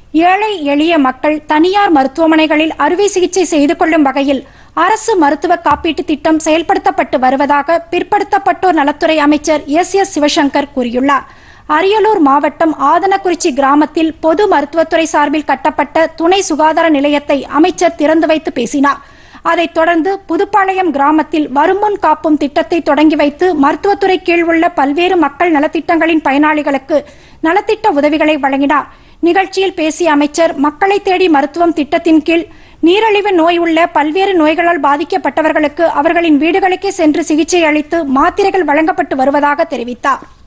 ஏழை எளிய மக்கள் தனியார் மருத்துவமனைகளில் அறுவை சிகிச்சை செய்து கொள்ளும் வகையில் அரசு மருத்துவ காப்பீட்டு திட்டம் செயல்படுத்தப்பட்டு வருவதாக பிற்படுத்தப்பட்டோர் நலத்துறை அமைச்சர் எஸ் எஸ் சிவசங்கர் கூறியுள்ளார் அரியலூர் மாவட்டம் ஆதனக்குறிச்சி கிராமத்தில் பொது மருத்துவத்துறை சார்பில் கட்டப்பட்ட துணை சுகாதார நிலையத்தை அமைச்சர் திறந்து வைத்து பேசினார் அதைத் தொடர்ந்து புதுப்பாளையம் கிராமத்தில் வருமுன் காப்பும் திட்டத்தை தொடங்கி வைத்து மருத்துவத்துறை கீழ் உள்ள பல்வேறு மக்கள் நலத்திட்டங்களின் பயனாளிகளுக்கு நலத்திட்ட உதவிகளை வழங்கினார் நிகழ்ச்சியில் பேசிய அமைச்சர் மக்களை தேடி மருத்துவம் திட்டத்தின் கீழ் நீரிழிவு நோய் உள்ள பல்வேறு நோய்களால் பாதிக்கப்பட்டவர்களுக்கு அவர்களின் வீடுகளுக்கே சென்று சிகிச்சை அளித்து மாத்திரைகள் வழங்கப்பட்டு வருவதாக தெரிவித்தார்